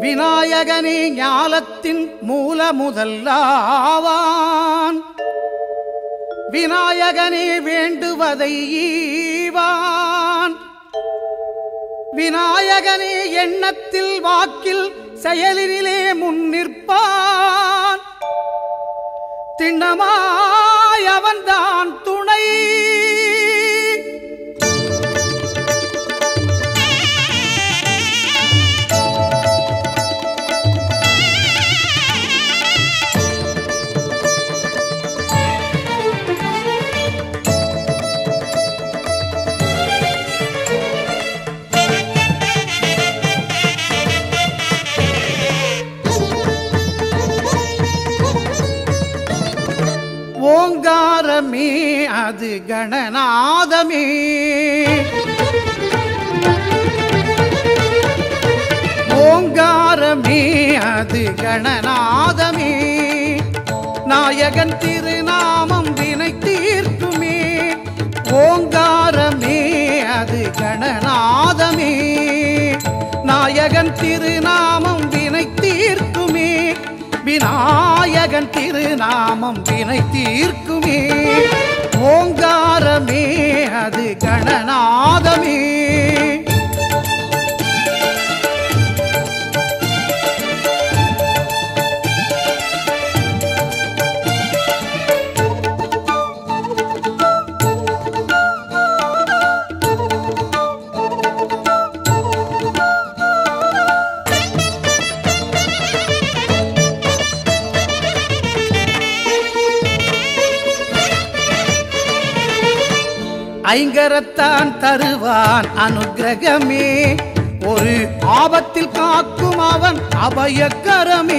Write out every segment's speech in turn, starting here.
விநாயகனே ஞாலத்தின் மூல முதல்லாவான் விநாயகனே வேண்டுவதை ஈவான் விநாயகனே எண்ணத்தில் வாக்கில் செயலினிலே முன்னிற்பான் திண்ணமாய் அவன்தான் துணை ஓங்காரமே அது கணநாதமே ஓங்காரமே அது கணநாதமே நாயகன் திருநாமம் வினை தீர்க்குமே ஓங்காரமே அது கணநாதமே நாயகன் திருநாமம் வினை தீர்க்குமே விநாயகன் திருநாமம் வினை தீர்க்குமே ஓங்காரமே அது கணநாதமே ஐங்கரத்தான் தருவான் அனுக்கிரகமே ஒரு ஆபத்தில் காக்கும் அவன் அபயக்கரமே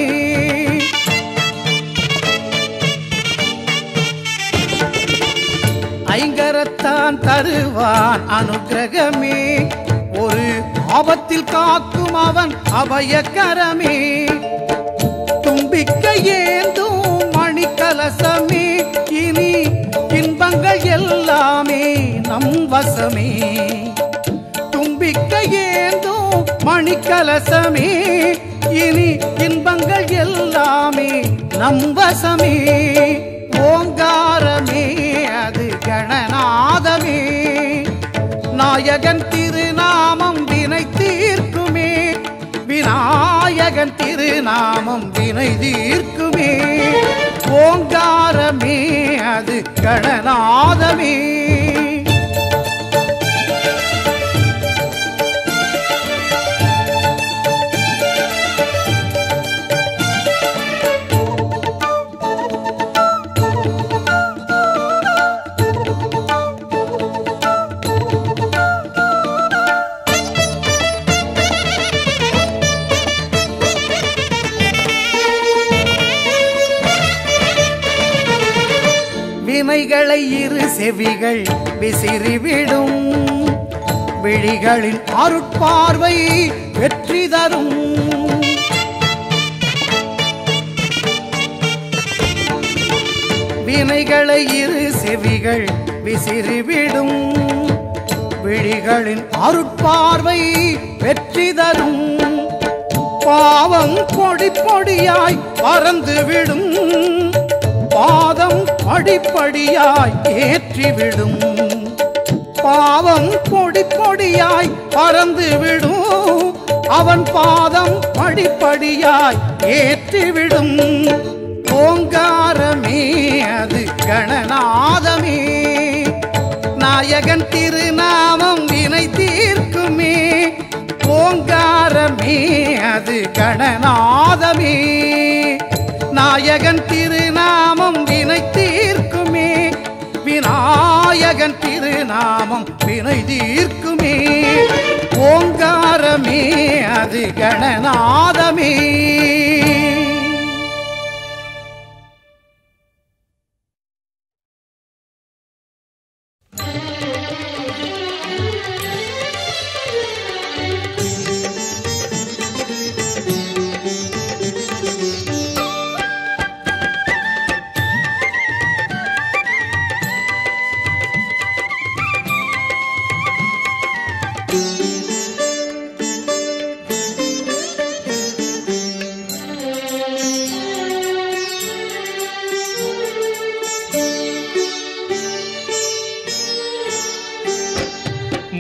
ஐங்கரத்தான் தருவான் அனுக்கிரகமே ஒரு ஆபத்தில் காக்கும் அவன் அபயக்கரமே தும்பிக்கை ஏந்தும் மணிக்கலசமே இனி இன்பங்கள் எல்லாமே நம் வசமே தும்பிக்கை ஏந்தும் மணிக்கலசமே இனி இன்பங்கள் எல்லாமே நம் வசமே ஓங்காரமே அது கணநாதமே நாயகன் திருநாமம் வினை தீர்க்குமே விநாயகன் திருநாமம் வினை தீர்க்குமே ஓங்காரமே அது கணநாதமே வினைகளை இரு செவிகள் விசிறிவிடும் விழிகளின் அருட்பார்வை வெற்றி தரும் வினைகளை இரு செவிகள் விசிறிவிடும் விழிகளின் அருட்பார்வை வெற்றி தரும் பாவம் பொடி பொடியாய் பறந்துவிடும் பாதம் படிப்படியாய் ஏற்றிவிடும் பாவம் பொடி பொடியாய் பறந்துவிடும் அவன் பாதம் படிப்படியாய் ஏற்றிவிடும் ஓங்காரமே அது கணநாதமே நாயகன் திருநாமம் வினை தீர்க்குமே ஓங்காரமே அது கணநாதமே நாயகன் திருநாமம் வினை தீர்க்குமே விநாயகன் திருநாமம் வினை தீர்க்குமே ஓங்காரமே அது கணநாதமே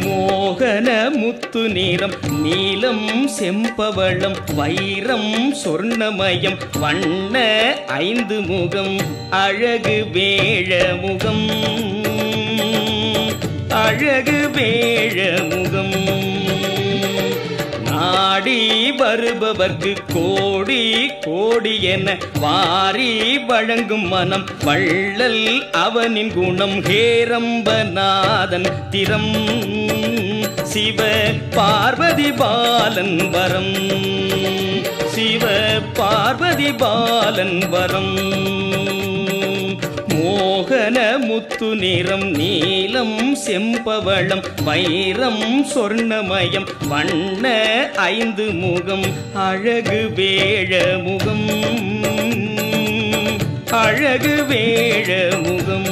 மோகன முத்து நிறம் நீலம் செம்பவளம் வைரம் சொர்ணமயம் வண்ண ஐந்து முகம் அழகு வேழ முகம் அழகு வேழ முகம் நாடி வருபவர்க்கு கோடி கோடி என வாரி வழங்கும் மனம் வள்ளல் அவனின் குணம் ஹேரம்பநாதன் திறம் சிவ பார்வதி பாலன் வரம் சிவ பார்வதி பாலன் வரம் மோகன முத்து நிறம் நீலம் செம்பவளம் வைரம் சொர்ணமயம் வண்ண ஐந்து முகம் அழகு வேழ முகம் அழகு வேழ முகம்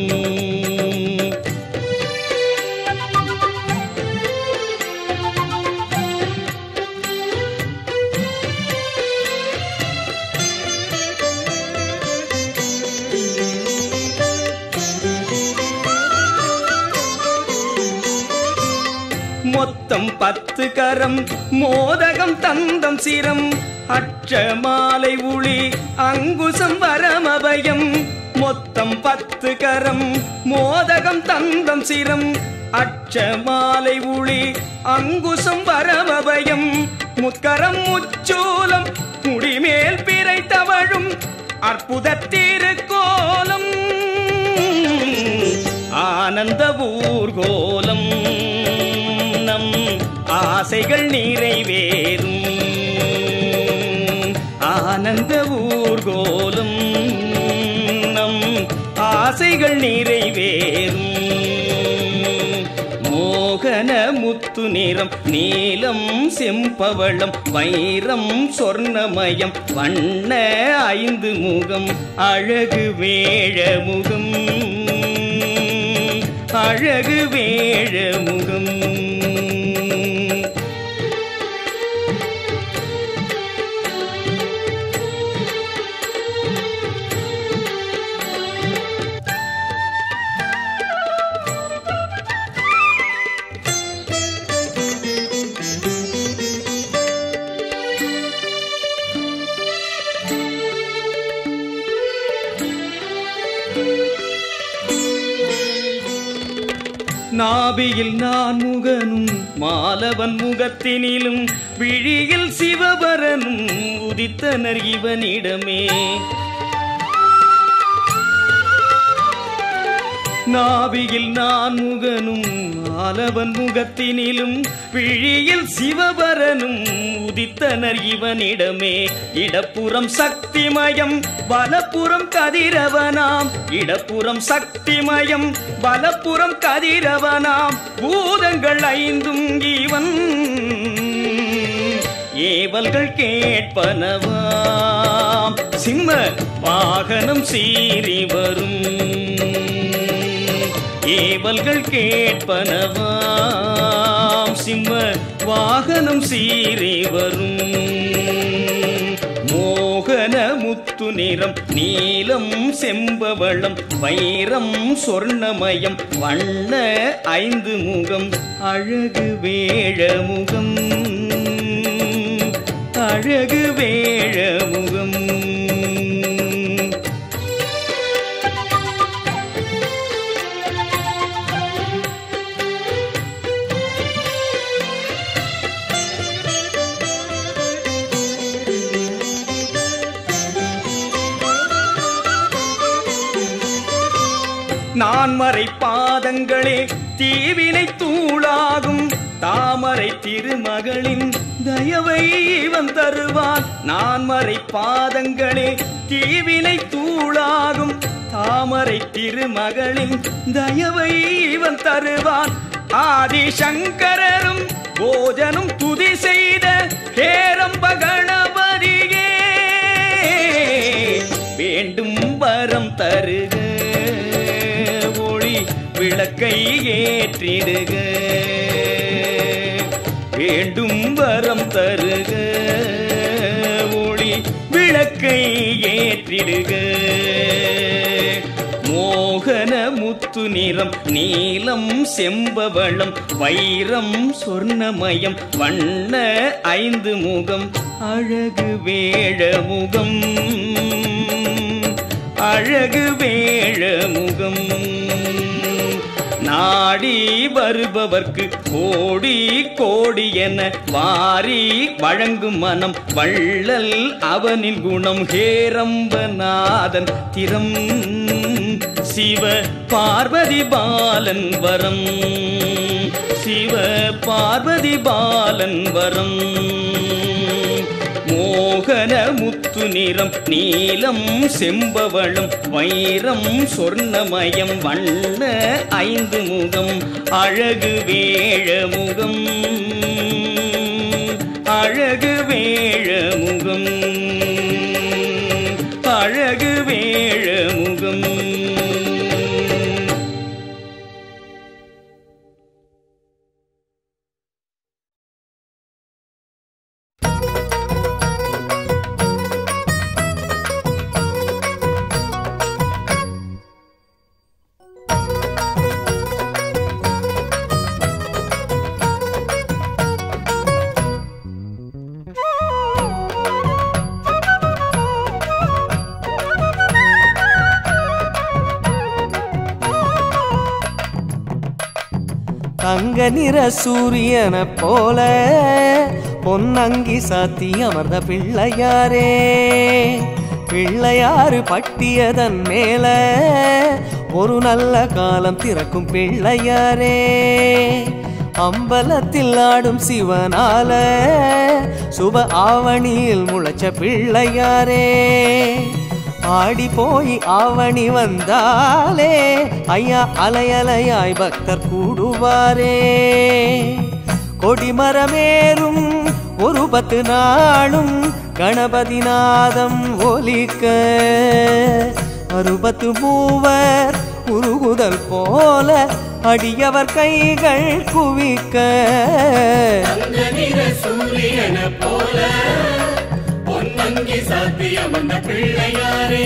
மொத்தம் பத்து கரம் மோதகம் தந்தம் சிரம் அற்ற மாலை உளி அங்குசம் வரமபயம் மொத்தம் பத்து கரம் மோதகம் தந்தம் சிரம் அற்ற மாலை உளி அங்குசம் வரமபயம் முக்கரம் முச்சூலம் முடிமேல் பிறை தவழும் அற்புத திருக்கோலம் ஆனந்த ஊர்கோலம் நம் ஆசைகள் நிறைவேறும் ஆனந்த ஊர்கோலம் நம் ஆசைகள் நிறைவேறும் மோகன முத்து நிறம் நீலம் செம்பவளம் வைரம் சொர்ணமயம் வண்ண ஐந்து முகம் அழகு வேழ முகம் அழகு வேழ முகம் நாபியில் நான் முகனும் மாலவன் முகத்தினிலும் விழியில் சிவபரனும் உதித்தனர் இவனிடமே நாபியில் நான் முகனும் மாலவன் முகத்தினிலும் விழியில் சிவபரனும் உதித்தனர் இவனிடமே இடப்புறம் சக்திமயம் வலப்புறம் கதிரவனாம் இடப்புறம் சக்திமயம் வலப்புறம் கதிரவனாம் பூதங்கள் ஐந்தும் இவன் ஏவல்கள் கேட்பனவாம் சிம்ம வாகனம் சீறி வரும் ஏவல்கள் கேட்பனவாம் சிம்ம வாகனம் சீறி வரும் மோகன முத்து நிறம் நீலம் செம்பவளம் வைரம் சொர்ணமயம் வண்ண ஐந்து முகம் அழகு வேழ முகம் அழகு வேழ முகம் நான்மறை பாதங்களே தீவினை தூளாகும் தாமரை திருமகளின் தயவை இவன் தருவான் நான்மறை பாதங்களே தீவினை தூளாகும் தாமரை திருமகளின் தயவை இவன் தருவான் ஆதி சங்கரரும் போஜனும் துதி செய்த ஹேரம்ப கணபதியே வேண்டும் வரம் தருக ஒளி விளக்கை ஏற்றிடுக வேண்டும் வரம் தருக ஒளி விளக்கை ஏற்றிடுக மோகன மு முத்து நிறம் நீலம் செம்பவளம் வைரம் சொர்ணமயம் வண்ண ஐந்து முகம் அழகு வேழ முகம் அழகு வேழ முகம் நாடி வருபவர்க்கு கோடி கோடி என வாரி வழங்கும் மனம் வள்ளல் அவனின் குணம் ஹேரம்பநாதன் திறம் சிவ பார்வதி பாலன் வரம் சிவ பார்வதி பாலன் வரம் மோகன முத்து நிறம் நீலம் செம்பவளம் வைரம் சொர்ணமயம் வண்ண ஐந்து முகம் அழகு வேழ முகம் அழகு வேழ முகம் அழகு வேழ முகம் தங்க நிற சூரியன போல பொன்னங்கி சாத்தி அமர்ந்த பிள்ளையாரே பிள்ளையாறு பட்டியதன் மேல ஒரு நல்ல காலம் திறக்கும் பிள்ளையாரே அம்பலத்தில் ஆடும் சிவனால சுப ஆவணியில் முளைச்ச பிள்ளையாரே ஆடி போய் ஆவணி வந்தாலே ஐயா அலையலையாய் பக்தர் கூடுவாரே கொடிமரமேறும் ஒரு பத்து நாளும் கணபதி நாதம் ஒலிக்க அறுபத்து மூவர் உருகுதல் போல அடியவர் கைகள் குவிக்க தங்க நிற சூரியன போல பொன்னங்கி சாத்தியம் அந்த பிள்ளையாரே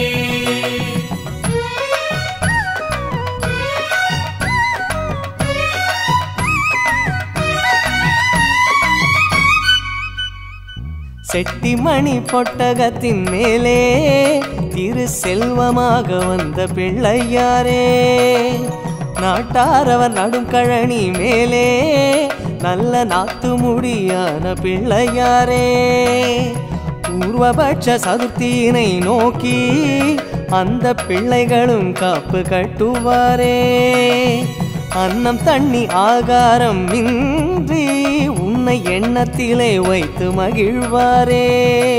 செட்டிமணி பொட்டகத்தின் மேலே திரு செல்வமாக வந்த பிள்ளையாரே நாட்டாரவர் நடும் கழனி மேலே நல்ல நாத்து முடியான பிள்ளையாரே பூர்வபட்ச சதுர்த்தியினை நோக்கி அந்த பிள்ளைகளும் காப்பு கட்டுவாரே அன்னம் தண்ணி ஆகாரம் இன்றி உன்னை எண்ணத்திலே வைத்து மகிழ்வாரே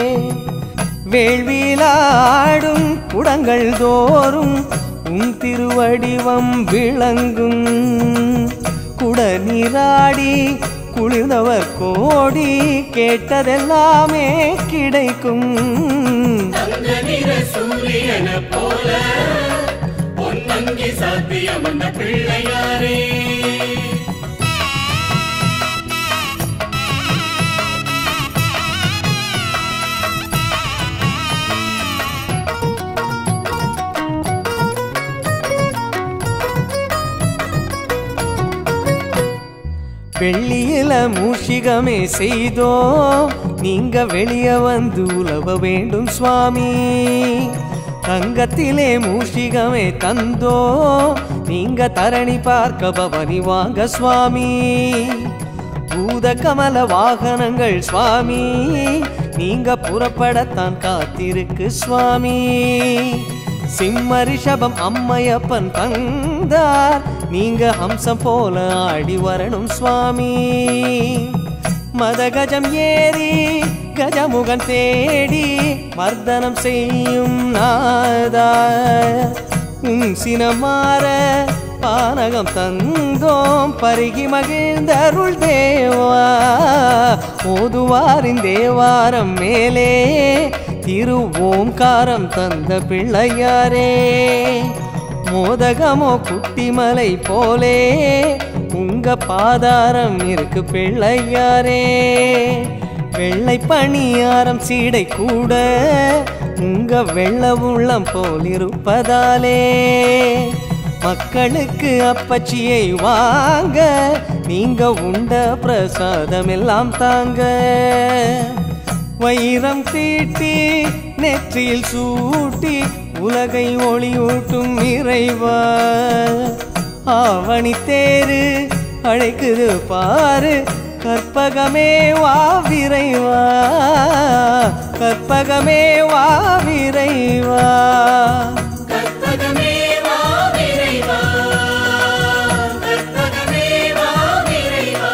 வேள்வியிலாடும் குடங்கள் தோறும் உன் திருவடிவம் விளங்கும் குட நீராடி குளிர்ந்தவர் கோடி கேட்டதெல்லாமே கிடைக்கும் தங்க நிற சூரியன போல பொன்னங்கி சாத்தியம் அந்த பிள்ளையாரே வெள்ளியில மூஷிகமே செய்தோம் நீங்க வெளிய வந்து உலவ வேண்டும் சுவாமி தங்கத்திலே மூஷிகமே தந்தோ நீங்க தரணி பார்க்க பவனி வாங்க சுவாமி பூத கமல வாகனங்கள் சுவாமி நீங்க புறப்படத்தான் காத்திருக்கு சுவாமி சிம்ம ரிஷபம் அம்மையப்பன் தந்தார் நீங்க ஹம்சம் போல ஆடி வரணும் சுவாமி மதகஜம் ஏறி கஜமுகன் தேடி மர்தனம் செய்யும் நாதா உன் சினமாற பானகம் தந்தோம் பருகி மகிழ்ந்தருள் தேவா ஓதுவாரின் தேவாரம் மேலே திரு ஓம்காரம் தந்த பிள்ளையாரே மோதகமோ குட்டிமலை போலே உங்க பாதாரம் இருக்கு பிள்ளையாரே வெள்ளை பணியாரம் சீடை கூட உங்க வெள்ள உள்ளம் போல் இருப்பதாலே மக்களுக்கு அப்பச்சியை வாங்க நீங்க உண்ட பிரசாதம் எல்லாம் தாங்க வைரம் தீட்டி நெற்றியில் சூட்டி உலகை ஒளியூட்டும் இறைவா ஆவணி தேரு அழைக்குது பாரு கற்பகமே வா விரைவா கற்பகமே வா விரைவா கற்பகமே வா விரைவா கற்பகமே வா விரைவா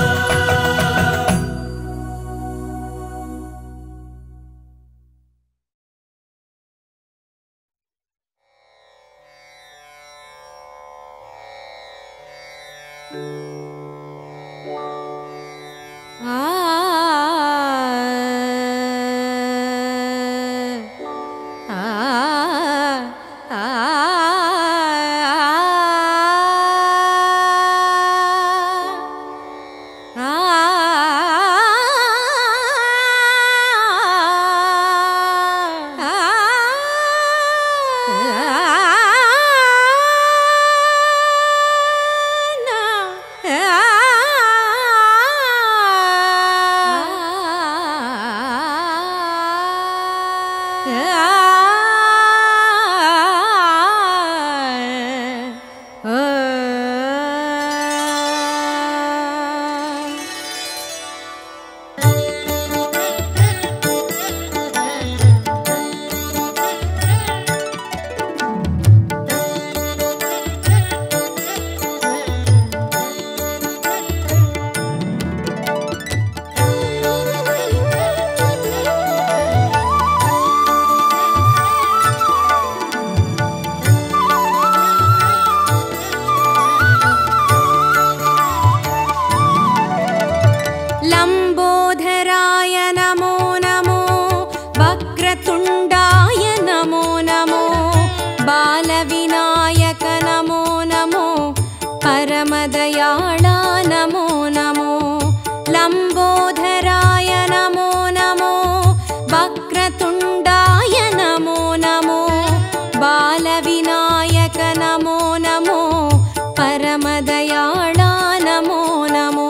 लम्बोधराय नमो नमो वक्रतुण्डाय नमो नमो बालविनायक नमो नमो परमदयाळा नमो नमो लम्बोधराय नमो नमो वक्रतुण्डाय नमो नमो बालविनायक नमो नमो परमदयाळा नमो नमो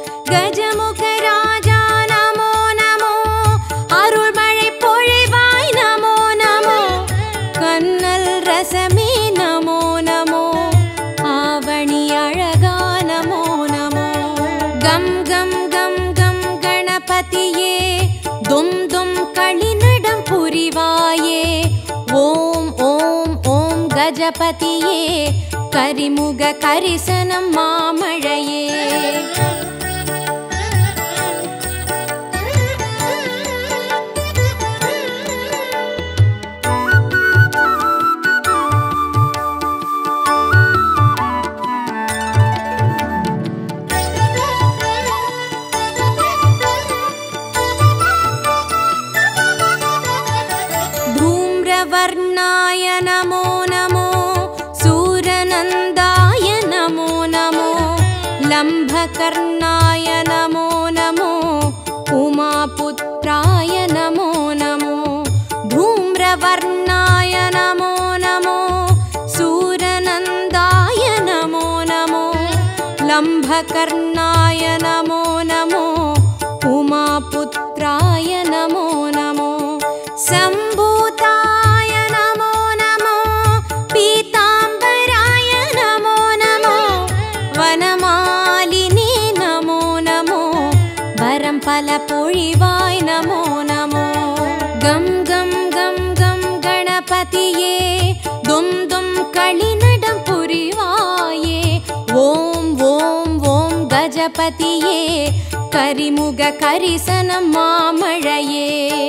கஜமுகராஜா நமோ நமோ அருள்மழை பொழிவாய் நமோ நமோ கண்ணல் ரசமே நமோ நமோ ஆவணி அழகா நமோ நமோ கம் கம் கம் கம் கணபதியே தும் தும் களிநடம் புரிவாயே ஓம் ஓம் ஓம் கஜபதியே கரிமுக கரிசனம் மாமழையே धूम्रवर्णाय नमो नमो सूरनन्दाय नमो नमो लम्भकर्णाय नमो नमो उमापुत्राय नमो नमो धूम्रवर्णाय नमो नमो सूरनन्दाय नमो नमो लम्भकर्णाय नमो नमो उमापुत्राय नमो नमो सम्भूताय नमो नमो पीताम्बराय नमो नमो वनमालिनी नमो नमो वरं फलपोळिवाय नमो नमो गं गं गं गं गणपतिये दुं दुं களிநடம் புரிவாயே ஓம் ஓம் ஓம் கஜபதியே கரிமுக கரிசனம் மாமழையே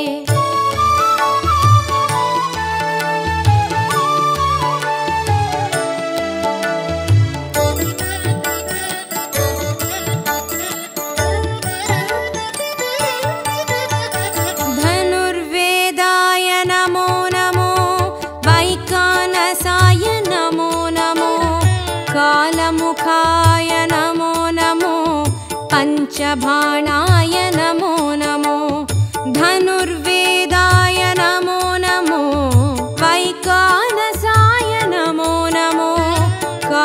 धनुर्वेदाय नमो नमो वैकानसाय नमो नमो कालमुखाय नमो नमो पञ्चबाणाय नमो नमो धनुर्वेदाय नमो नमो वैकानसाय नमो नमो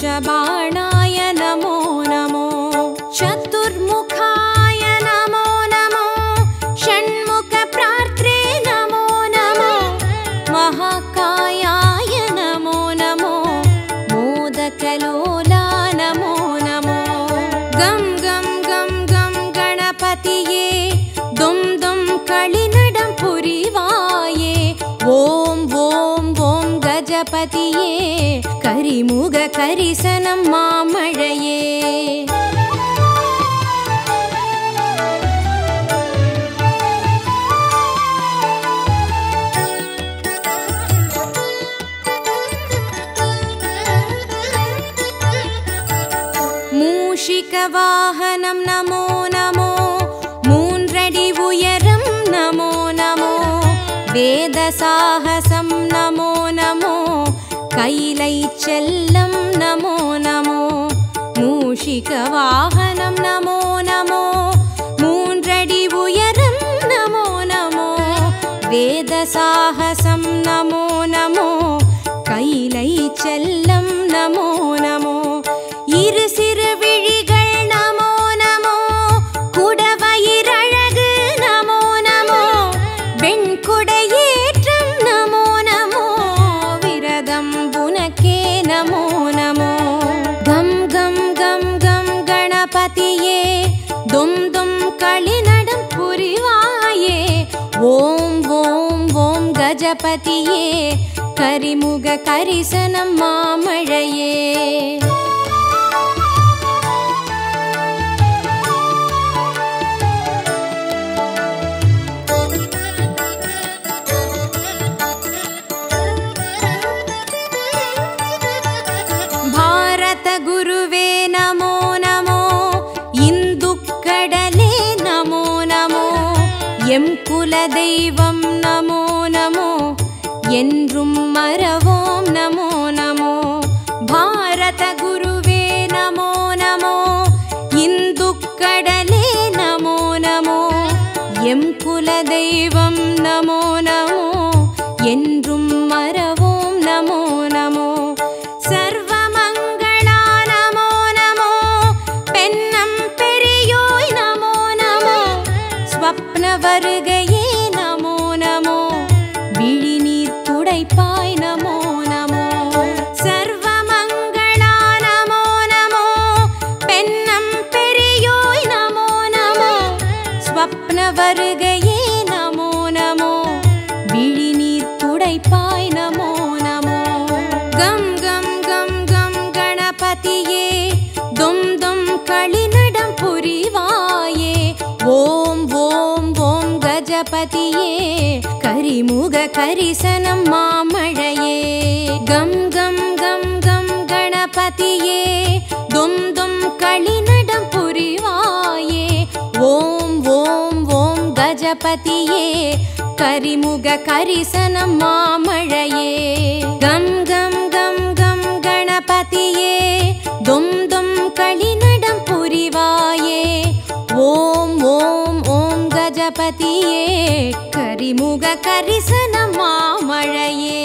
वज्रबाणाय नमो नमो चतुर्मुखाय नमो नमो षण्मुखप्रार्त्रे नमो नमो महाकायाय नमो नमो मोदकलोला नमो नमो गं गं गं गं गणपतिये दुं दुं களிநடம் புரிவாயே ஓம் ஓம் ஓம் கஜபதியே கரிமுக கரிசனம் மாமழையே மூஷிகவாகனம் நமோ நமோ மூன்றடி உயரம் நமோ நமோ வேதசாகசம் நமோ நமோ கைலை செல்லம் நமோ நமோ மூஷிகவாகனம் நமோ நமோ மூன்றடி உயரம் நமோ நமோ வேதசாகசம் நமோ நமோ கைலை செல்லம் நமோ நமோ இரு சிறு விழிகள் நமோ நமோ குடவயிரழகு நமோ நமோ வெண்குடையேற்றம் நமோ நமோ விரதம் புனக்கே நமோ நமோ கம் கம் கம் கம் கணபதியே தும் தும் களிநடம் புரிவாயே ஓம் ஓம் ஓம் கஜபதியே கரிமுக கரிசனம் மாமழையே ಭಾರತ ಗುರುವೇ ನಮೋ ನಮೋ ಇಂದುಕ್ಕಡಲೆ ನಮೋ ನಮೋ எம் குல தெய்வம் நமோ நமோ என்றும் மறவோம் நமோ நமோ பாரத குருவே நமோ நமோ இந்துக்கடலே நமோ நமோ எம் குல தெய்வம் நமோ நமோ என்றும் மறவோம் நமோ நமோ சர்வமங்களா நமோ நமோ பென்னம் பெரியோய் நமோ நமோ ஸ்வப்ன வருகையே நமோ நமோ விழிநீர் துடைப்பாய் நமோ நமோ சர்வமங்களா நமோ நமோ பென்னம் பெரியோய் நமோ நமோ ஸ்வப்ன வருகையே நமோ நமோ விழிநீர் துடைப்பாய் நமோ நமோ கம் கம் கம் கம் கணபதியே தும் தும் களிநடம் புரிவாயே ஓம் ஓம் ஓம் கஜபதியே கரிமுக கரிசனம் மாமழையே கம் கம் கம் கம் கணபதியே தும் தும் களிநடம் புரிவாயே ஓம் ஓம் ஓம் கஜபதியே கரிமுக கரிசனம் மாமழையே கம் கம் கம் கம் கணபதியே தும் தும் களிநடம் புரிவாயே ஓம் ஓம் ஓம் கஜபதியே கரிமுக கரிசனம் மாமழையே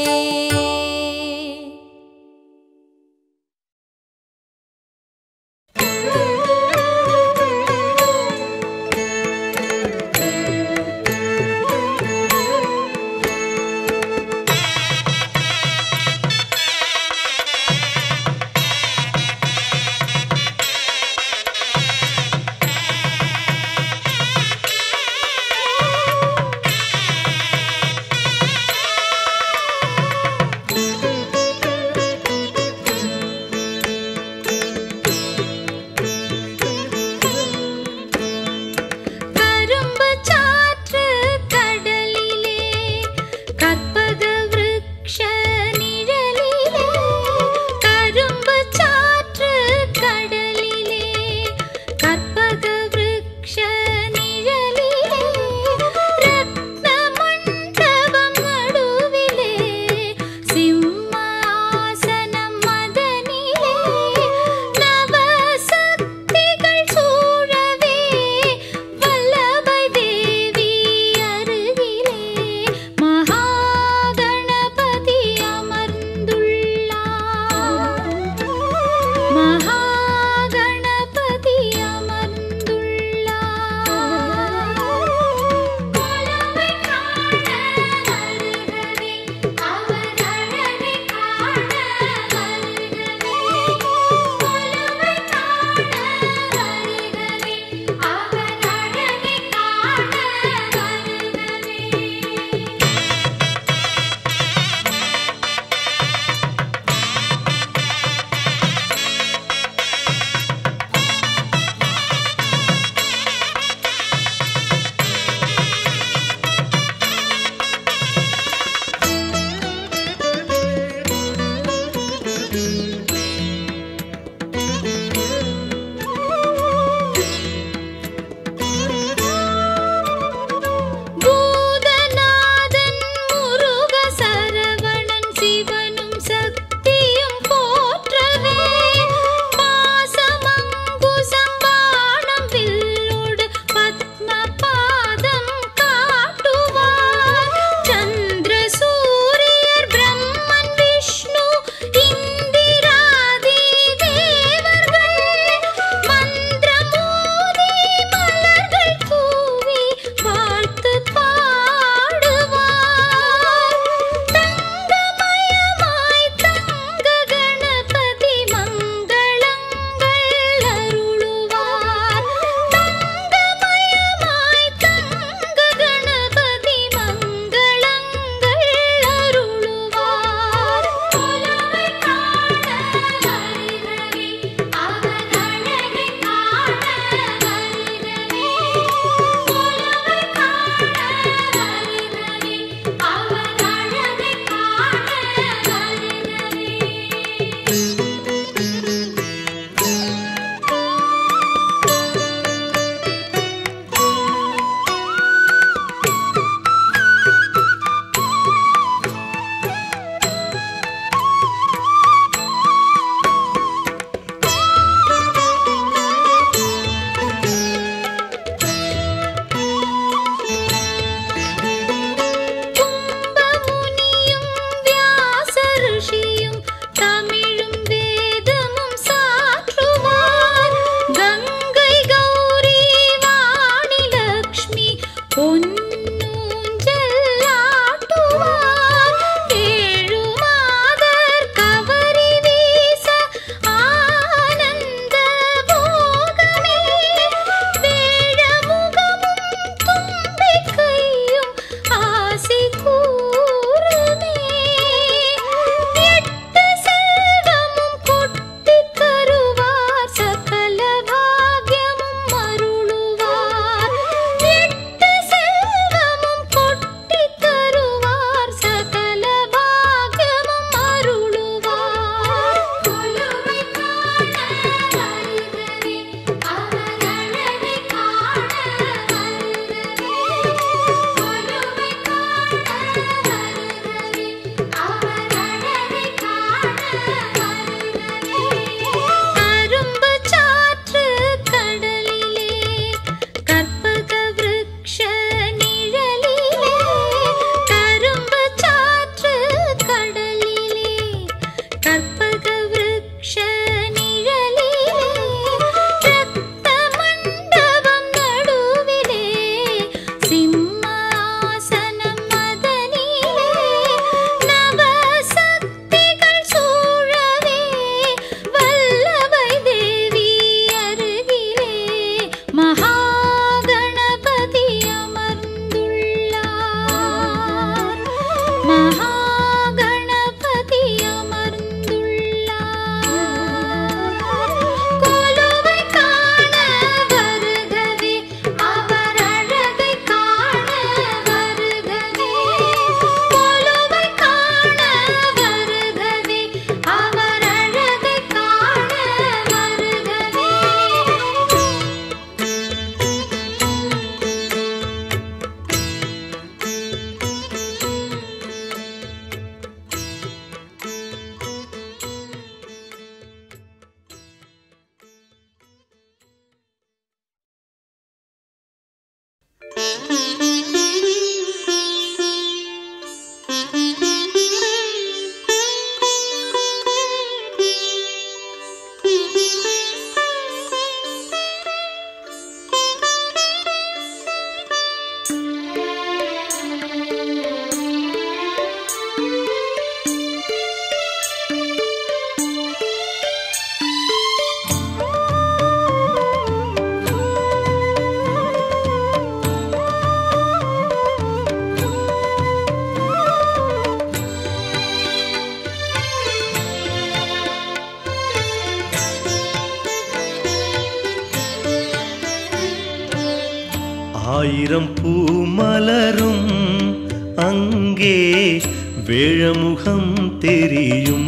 ஆயிரம் பூ மலரும் அங்கே வேழமுகம் தெரியும்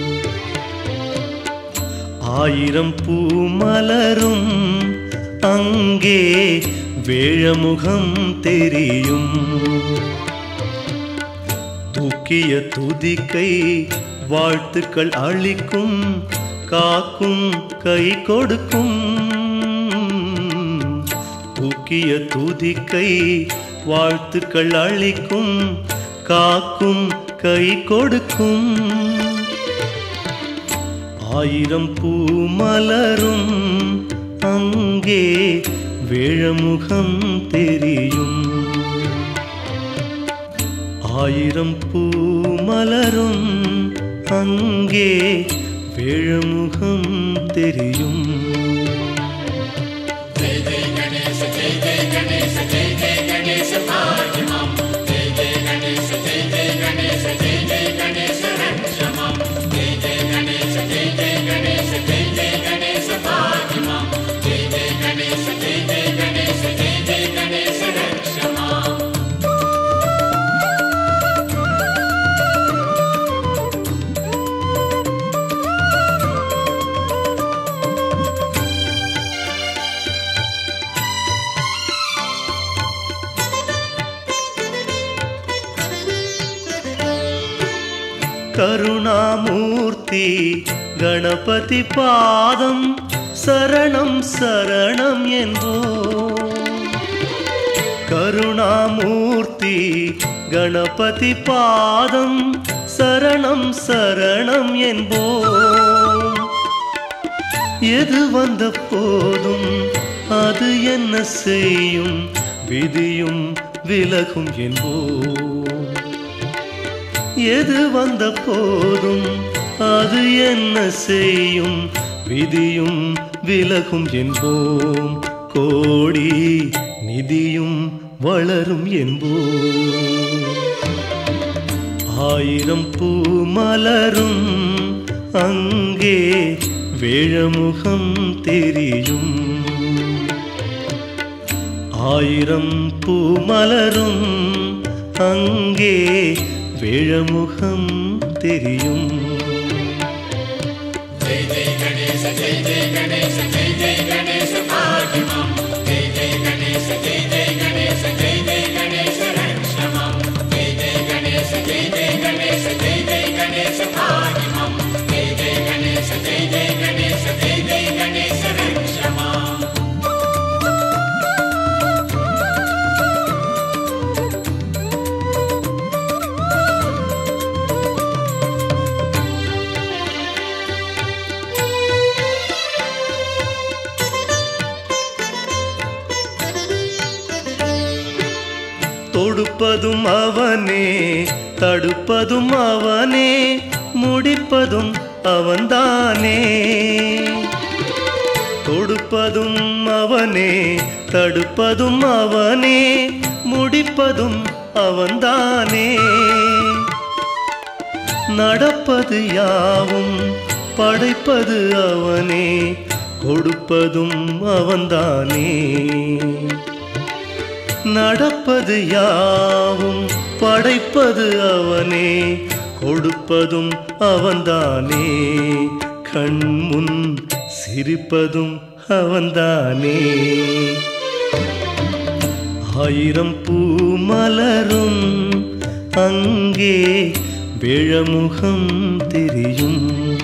ஆயிரம் பூ மலரும் அங்கே வேழமுகம் தெரியும் தூக்கிய துதிக்கை வாழ்த்துக்கள் அளிக்கும் காக்கும் கை கொடுக்கும் தூக்கிய துதிக்கை வாழ்த்துக்கள் அளிக்கும் காக்கும் கை கொடுக்கும் ஆயிரம் பூ மலரும் அங்கே வேழமுகம் தெரியும் ஆயிரம் பூ மலரும் அங்கே வேழமுகம் தெரியும் கருணாமூர்த்தி கணபதி பாதம் சரணம் சரணம் என்போம் கருணாமூர்த்தி கணபதி பாதம் சரணம் சரணம் என்போம் எது வந்த போதும் அது என்ன செய்யும் விதியும் விலகும் என்போம் எது வந்த போதும் அது என்ன செய்யும் விதியும் விலகும் என்போம் கோடி நிதியும் வளரும் என்போம் ஆயிரம் பூ மலரும் அங்கே வேழமுகம் தெரியும் ஆயிரம் பூ மலரும் அங்கே வேழமுகம் தெரியும் தொடுப்பதும் அவனே தடுப்பதும் அவனே முடிப்பதும் அவன்தானே தொடுப்பதும் அவனே தடுப்பதும் அவனே முடிப்பதும் அவன்தானே நடப்பது யாவும் படைப்பது அவனே கொடுப்பதும் அவன்தானே நடப்பது யாவும் படைப்பது அவனே கொடுப்பதும் அவன்தானே கண்முன் சிரிப்பதும் அவன்தானே ஆயிரம் பூ மலரும் அங்கே விழமுகம் தெரியும்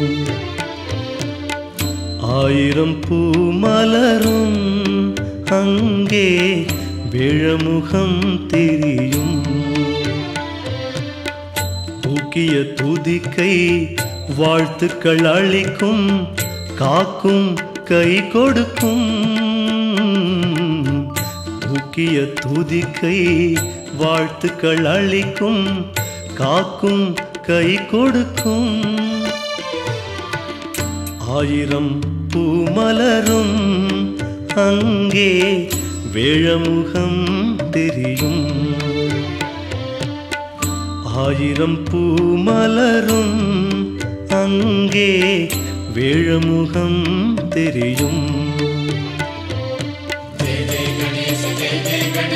ஆயிரம் பூ மலரும் அங்கே விழமுகம் தெரியும் தூக்கிய துதிக்கை வாழ்த்துக்கள் அளிக்கும் காக்கும் கை கொடுக்கும் தூக்கிய துதிக்கை வாழ்த்துக்கள் அளிக்கும் காக்கும் கை கொடுக்கும் ஆயிரம் பூமலரும் அங்கே வேழமுகம் தெரியும் ஆயிரம் பூமலரும் அங்கே வேழமுகம் தெரியும் ஜெய ஜெய கணேச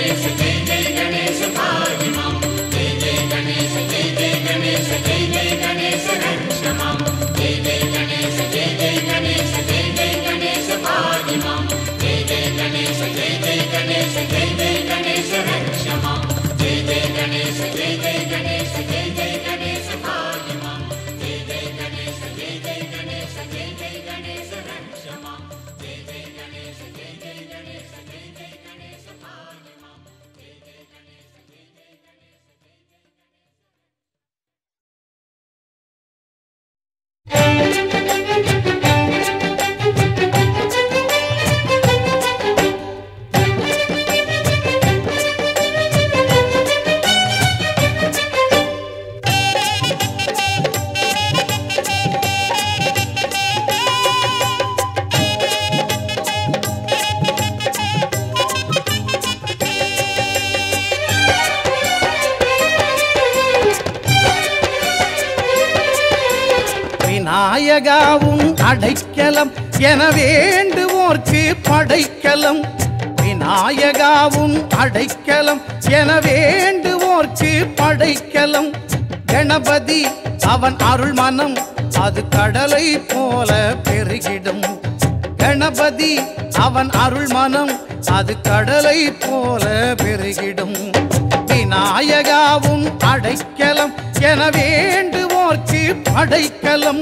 விநாயகாவும் அடைக்கலம் என வேண்டுவோர்க்கு படைக்கலம் விநாயகாவும் அடைக்கலம் என வேண்டுவோர்க்கு படைக்கலம் கணபதி அவன் அருள் மனம் அது கடலை போல பெருகிடும் கணபதி அவன் அருள் மனம் அது கடலை போல பெருகிடும் விநாயகாவும் அடைக்கலம் என வேண்டுவோர்க்கு படைக்கலம்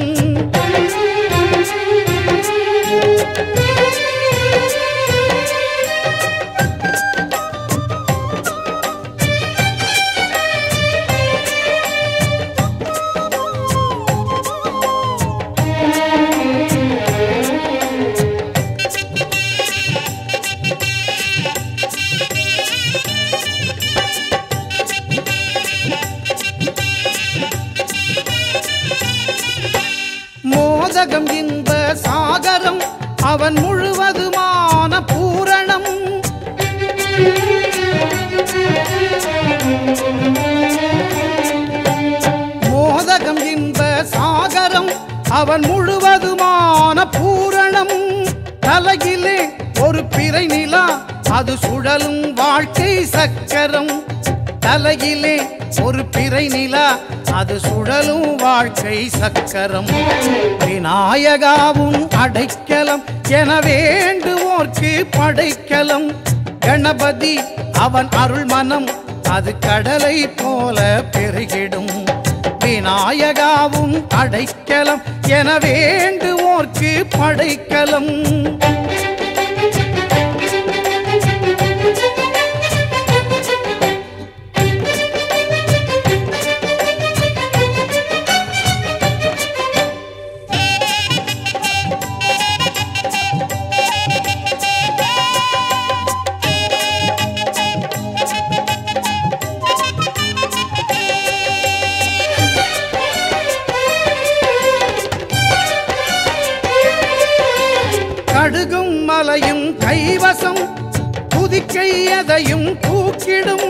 மோதகம் இன்ப சாகரம் அவன் முழுவதுமான பூரணம் மோதகம் இன்ப சாகரம் அவன் முழுவதுமான பூரணம் தலையிலே ஒரு பிறை நிலா அது சுழலும் வாழ்க்கை சக்கரம் தலையிலே ஒரு பிறை நிலா அது சுழலும் வாழ்க்கை சக்கரம் விநாயகாவும் அடைக்கலம் என வேண்டுவோர்க்கு படைக்கலம் கணபதி அவன் அருள் மனம் அது கடலை போல பெருகிடும் விநாயகாவும் அடைக்கலம் என வேண்டுவோர்க்கு படைக்கலம் கடுகும் மலையும் கைவசம் புதிக்கை எதையும் தூக்கிடும்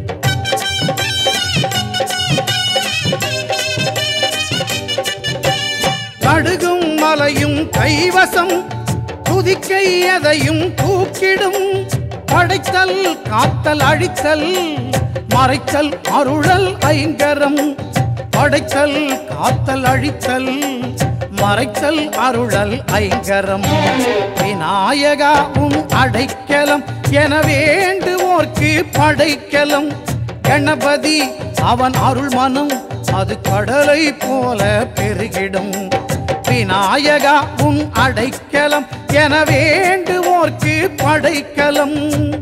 கடுகும் மலையும் கைவசம் துதிக்கை எதையும் தூக்கிடும் படைத்தல் காத்தல் அழித்தல் மறைத்தல் அருளல் ஐங்கரம் படைத்தல் காத்தல் அழித்தல் மறைத்தல் அருளல் ஐங்கரம் விநாயகா உன் அடைக்கலம் என வேண்டுவோர்க்கு படைக்கலம் கணபதி அவன் அருள் மனம் அது கடலை போல பெருகிடும் விநாயகா உன் அடைக்கலம் என வேண்டுவோர்க்கு படைக்கலம்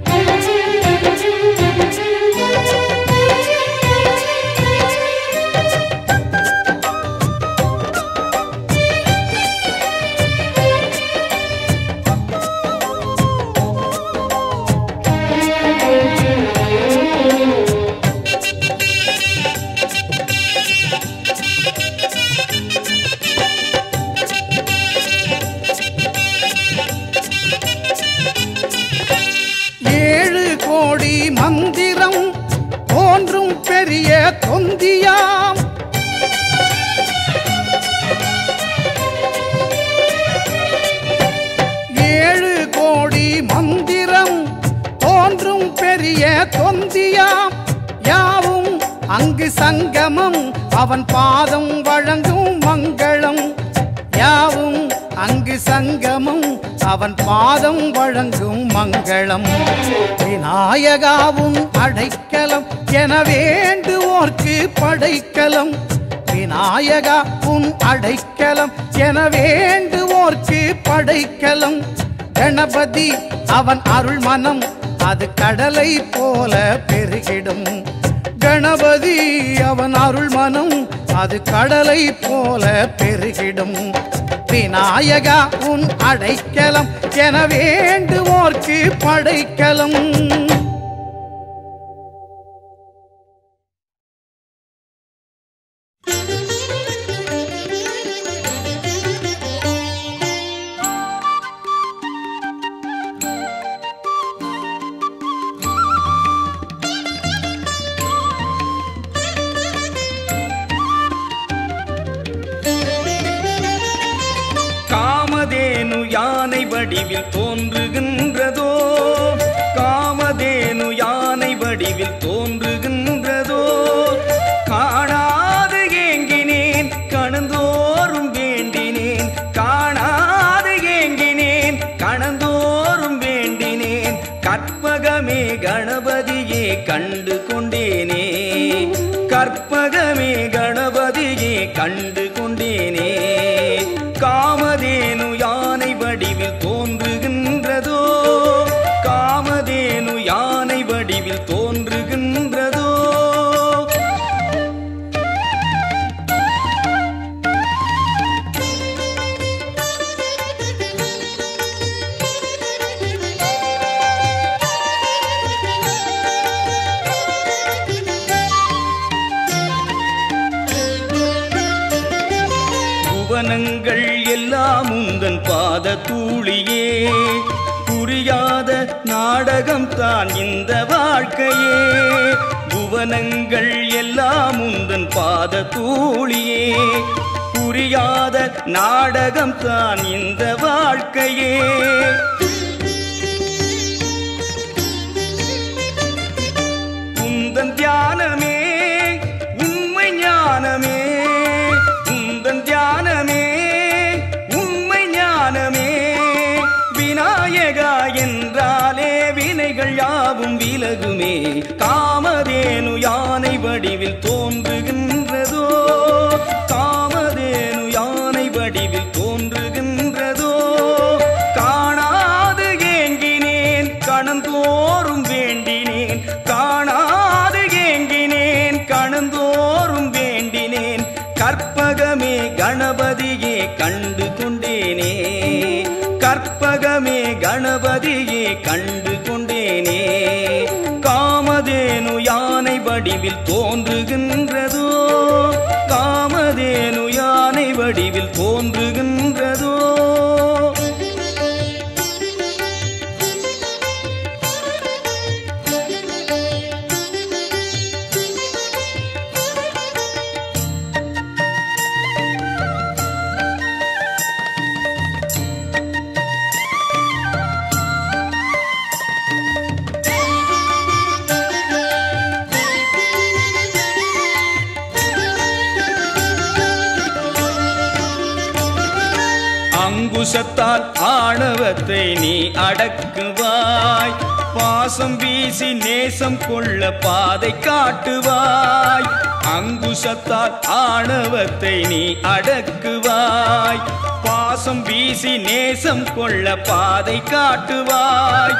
ஏழு கோடி மந்திரம் தோன்றும் பெரிய தொந்தியாம் ஏழு கோடி மந்திரம் தோன்றும் பெரிய தொந்தியாம் யாவும் அங்கு சங்கமம் அவன் பாதம் வழங்கும் மங்களம் யாவும் அங்கு சங்கமம் அவன் பாதம் வழங்கும் மங்களம் விநாயகாவும் அடைக்கலம் என வேண்டுவோர்க்கு படைக்கலம் விநாயகா உன் அடைக்கலம் என வேண்டுவோர்க்கு படைக்கலம் கணபதி அவன் அருள் மனம் அது கடலை போல பெருகிடும் கணபதி அவன் அருள் மனம் அது கடலை போல பெருகிடும் விநாயகா உன் அடைக்கலம் என வேண்டுவோர்க்கு படைக்கலம் வடிவில் தோன்றுகின்றதோ காமதேனு யானை வடிவில் தோன்றுகின்றதோ காணாது ஏங்கினேன் கணந்தோறும் வேண்டினேன் காணாது ஏங்கினேன் கணந்தோறும் வேண்டினேன் கற்பகமே கணபதியே கண்டு கொண்டேனே கற்பகமே கணபதியே கண்டு கொண்டேனே காமதேனு யானை வடிவில் தோன்றுகின்றதோ காமதேனு யானை வடிவில் தோன்றுகின்றதோ புவனங்கள் எல்லாம் உந்தன் பாத தூளியே புரியாத நாடகம் தான் இந்த வாழ்க்கையே புவனங்கள் எல்லாம் உந்தன் பாத தூளியே புரியாத நாடகம் தான் இந்த வாழ்க்கையே உந்தன் தியானமே உண்மை ஞானமே உந்தன் தியானமே உண்மை ஞானமே விநாயகா என்றாலே வினைகள் யாவும் விலகுமே காமதேனு யானை வடிவில் தோன்றுகின்றதோ காமதேனு யானை வடிவில் தோன்றுகின்றதோ காணாது ஏங்கினேன் கணந்தோறும் வேண்டினேன் காணாது ஏங்கினேன் கணந்தோறும் வேண்டினேன் கற்பகமே கணபதியே கண்டு கொண்டேனே கற்பகமே கணபதியே கண்டு கொண்டேனே காமதேனு யானை வடிவில் தோன்றுகின்றதோ காமதேனு யானை வடிவில் தோன்றுகின்றதோ அங்குசத்தால் ஆணவத்தை நீ அடக்குவாய் பாசம் வீசி நேசம் கொள்ள பாதை காட்டுவாய் அங்குசத்தால் ஆணவத்தை நீ அடக்குவாய் பாசம் வீசி நேசம் கொள்ள பாதை காட்டுவாய்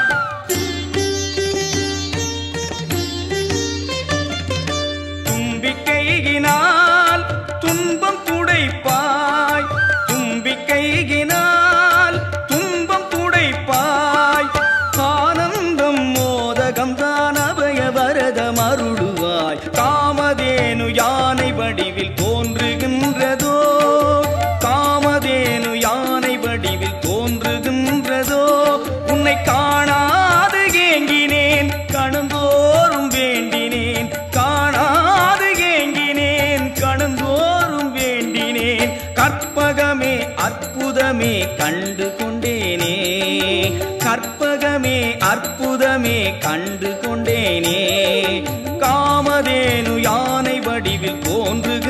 தும்பிக்கையினால் துன்பம் துடைப்பாய் தும்பிக்கையினால் துன்பம் துடைப்பாய் ஆனந்தம் மோதகம் தான் அபய வரதம் அருளுவாய் காமதேனு யானை வடிவில் தோன்றுகின்றதோ காமதேனு யானை வடிவில் தோன்றுகின்றதோ உன்னை காணாது ஏங்கினேன் கணந்தோறும் வேண்டினேன் காணாது ஏங்கினேன் கணந்தோறும் வேண்டினேன் கற்பகமே அற்புதமே கண்டு கொண்டேனே கற்பகமே அற்புதமே கண்டு கொண்டேனே காமதேனு யானை வடிவில் தோன்று